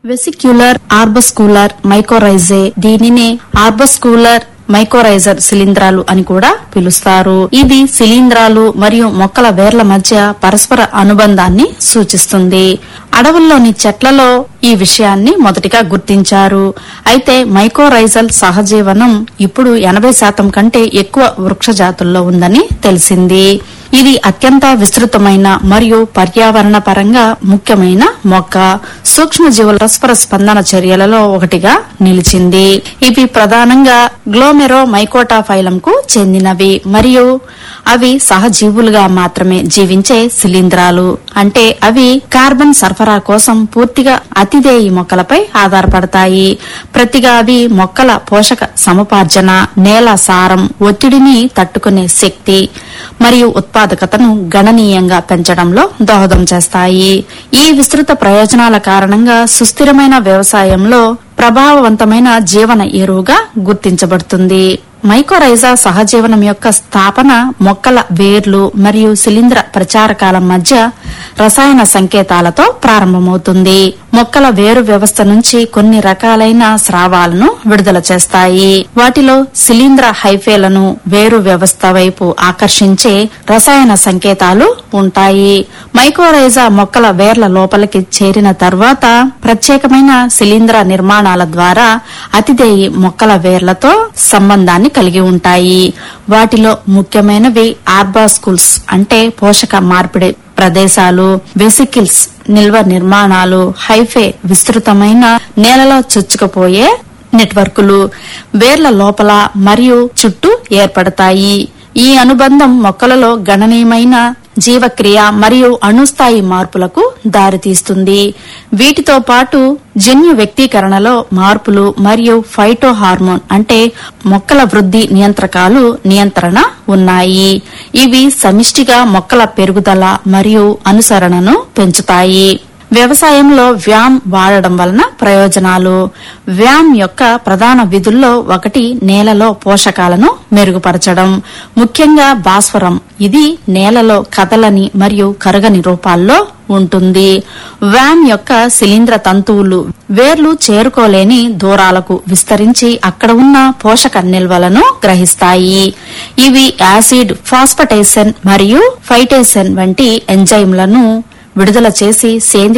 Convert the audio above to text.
vesicular ఆర్బస్కూలర్ మైకోరైజే దీనినే ఆర్బస్కూలర్ మైకోరైజర్ శిలీంధ్రాలు అని కూడా పిలుస్తారు ఇది శిలీంధ్రాలు మరియు మొక్కల వేర్ల మధ్య పరస్పర అనుబంధాన్ని సూచిస్తుంది అడవుల్లోని చెట్లలో ఈ విషయాన్ని మొదటిగా గుర్తించారు అయితే మైకోరైజల్ సహజీవనం ఇప్పుడు ఎనభై శాతం కంటే ఎక్కువ వృక్ష జాతుల్లో ఉందని తెలిసింది ఇది అత్యంత విస్తృతమైన మరియు పర్యావరణ పరంగా ముఖ్యమైన మొక్క సూక్ష్మజీవుల పరస్పర స్పందన చర్యలలో ఒకటిగా నిలిచింది ఇవి ప్రధానంగా గ్లోమెరో మైకోటా ఫైలం కు చెందినవి మరియు అవి సహజీవులుగా మాత్రమే జీవించే శిలీంధ్రాలు అంటే అవి కార్బన్ సరఫరా కోసం పూర్తిగా అతిదేయి మొక్కలపై ఆధారపడతాయి ప్రతిగా అవి మొక్కల పోషక సముపార్జన నేల సారం ఒత్తిడిని తట్టుకునే శక్తి మరియు ఉత్పాదకతను గణనీయంగా పెంచడంలో దోహదం చేస్తాయి ఈ విస్తృత ప్రయోజనాల కారణంగా సుస్థిరమైన వ్యవసాయంలో ప్రభావవంతమైన జీవన ఎరువుగా గుర్తించబడుతుంది మైకోరైజా సహజీవనం యొక్క స్థాపన మొక్కల వేర్లు మరియు శిలీంధ్ర ప్రచారకాల మధ్య రసాయన సంకేతాలతో ప్రారంభమవుతుంది మొక్కల వేరు వ్యవస్థ నుంచి కొన్ని రకాలైన స్రావాలను విడుదల చేస్తాయి వాటిలో శిలీంధ్ర హైఫేలను వేరు వ్యవస్థ వైపు ఆకర్షించే రసాయన సంకేతాలు ఉంటాయి మైకోరైజా మొక్కల వేర్ల లోపలికి చేరిన తర్వాత ప్రత్యేకమైన శిలీంధ్ర నిర్మాణాల ద్వారా అతిదేయి మొక్కల వేర్లతో సంబంధాన్ని కలిగి ఉంటాయి వాటిలో ముఖ్యమైనవి ఆర్బాస్కూల్స్ అంటే పోషక మార్పిడి ప్రదేశాలు వెసికిల్స్ నిల్వ నిర్మాణాలు హైఫే విస్తృతమైన నేలలో చొచ్చుకుపోయే నెట్వర్కులు వేర్ల లోపల మరియు చుట్టూ ఏర్పడతాయి ఈ అనుబంధం మొక్కలలో గణనీయమైన జీవక్రియ మరియు అణుస్థాయి మార్పులకు దారితీస్తుంది వీటితో పాటు జన్యు వ్యక్తీకరణలో మార్పులు మరియు ఫైటో హార్మోన్ అంటే మొక్కల వృద్ధి నియంత్రకాలు నియంత్రణ ఉన్నాయి ఇవి సమిష్టిగా మొక్కల పెరుగుదల మరియు అనుసరణను పెంచుతాయి వ్యవసాయంలో వ్యామ్ వాడడం వలన ప్రయోజనాలు వ్యామ్ యొక్క ప్రధాన విధుల్లో ఒకటి నేలలో పోషకాలను మెరుగుపరచడం ముఖ్యంగా భాస్వరం ఇది నేలలో కదలని మరియు కరగని రూపాల్లో ఉంటుంది వ్యామ్ యొక్క శిలీంద్ర తంతువులు వేర్లు చేరుకోలేని దూరాలకు విస్తరించి అక్కడ ఉన్న పోషక నిల్వలను గ్రహిస్తాయి ఇవి యాసిడ్ ఫాస్ఫటైసన్ మరియు ఫైటేసన్ వంటి ఎంజైమ్లను విడుదల చేసి సేంద్రియ